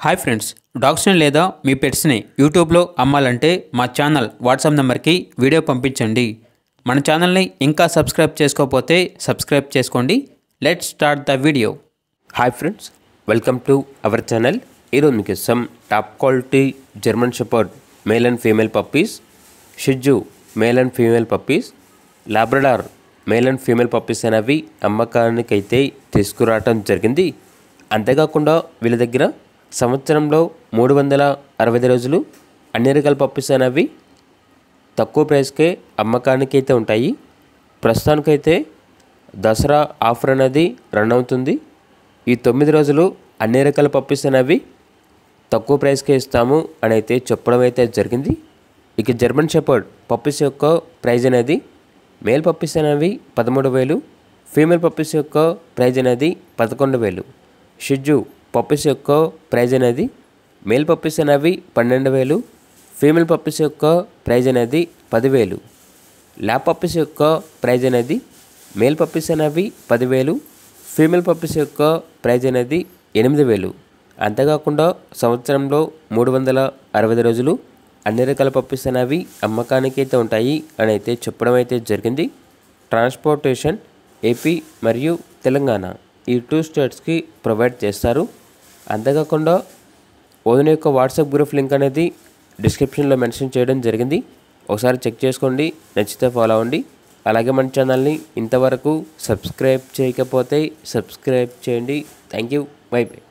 hi friends డాగ్స్ని లేదా మీ పెట్స్ని యూట్యూబ్లో అమ్మాలంటే మా ఛానల్ వాట్సాప్ నెంబర్కి వీడియో పంపించండి మన ఛానల్ని ఇంకా సబ్స్క్రైబ్ చేసుకోకపోతే సబ్స్క్రైబ్ చేసుకోండి let start the video hi friends welcome to our channel ఈరోజు మీకు ఇస్తాం top quality German shepherd male and female puppies షిజ్జు male and female puppies Labrador male and female puppies అనేవి అమ్మకానికైతే తీసుకురావటం జరిగింది అంతేకాకుండా వీళ్ళ దగ్గర సంవత్సరంలో మూడు వందల అరవై ఐదు రోజులు అన్ని రకాల పప్పీస్ అనేవి తక్కువ ప్రైస్కే అమ్మకానికి అయితే ఉంటాయి ప్రస్తుతానికైతే దసరా ఆఫర్ అనేది రన్ అవుతుంది ఈ తొమ్మిది రోజులు అన్ని రకాల పప్పీస్ అనేవి తక్కువ ప్రైస్కే ఇస్తాము అని అయితే చెప్పడం అయితే జరిగింది ఇక జర్మన్ షెపర్డ్ పప్పీస్ యొక్క ప్రైజ్ అనేది మేల్ పప్పీస్ అనేవి పదమూడు వేలు ఫీమేల్ పప్పీస్ యొక్క ప్రైజ్ అనేది పదకొండు వేలు షిజ్జు పప్పీస్ యొక్క ప్రైజ్ అనేది మేల్ పప్పీస్ అనేవి పన్నెండు వేలు ఫీమేల్ పప్పీస్ యొక్క ప్రైజ్ అనేది పదివేలు ల్యాబ్ పప్పీస్ యొక్క ప్రైజ్ అనేది మేల్ పప్పీస్ అనేవి పదివేలు ఫీమేల్ పప్పీస్ యొక్క ప్రైజ్ అనేది ఎనిమిది వేలు అంతేకాకుండా సంవత్సరంలో మూడు వందల అరవై ఐదు రోజులు అన్ని రకాల పప్పీస్ అనేవి అమ్మకానికి అయితే ఉంటాయి అని అయితే చెప్పడం అయితే జరిగింది ట్రాన్స్పోర్టేషన్ ఏపీ మరియు తెలంగాణ ఈ టూ స్టేట్స్కి ప్రొవైడ్ చేస్తారు అంతేకాకుండా ఓదన యొక్క వాట్సాప్ గ్రూప్ లింక్ అనేది డిస్క్రిప్షన్లో మెన్షన్ చేయడం జరిగింది ఒకసారి చెక్ చేసుకోండి నచ్చితే ఫాలో అవ్వండి అలాగే మన ఛానల్ని ఇంతవరకు సబ్స్క్రైబ్ చేయకపోతే సబ్స్క్రైబ్ చేయండి థ్యాంక్ యూ బై బై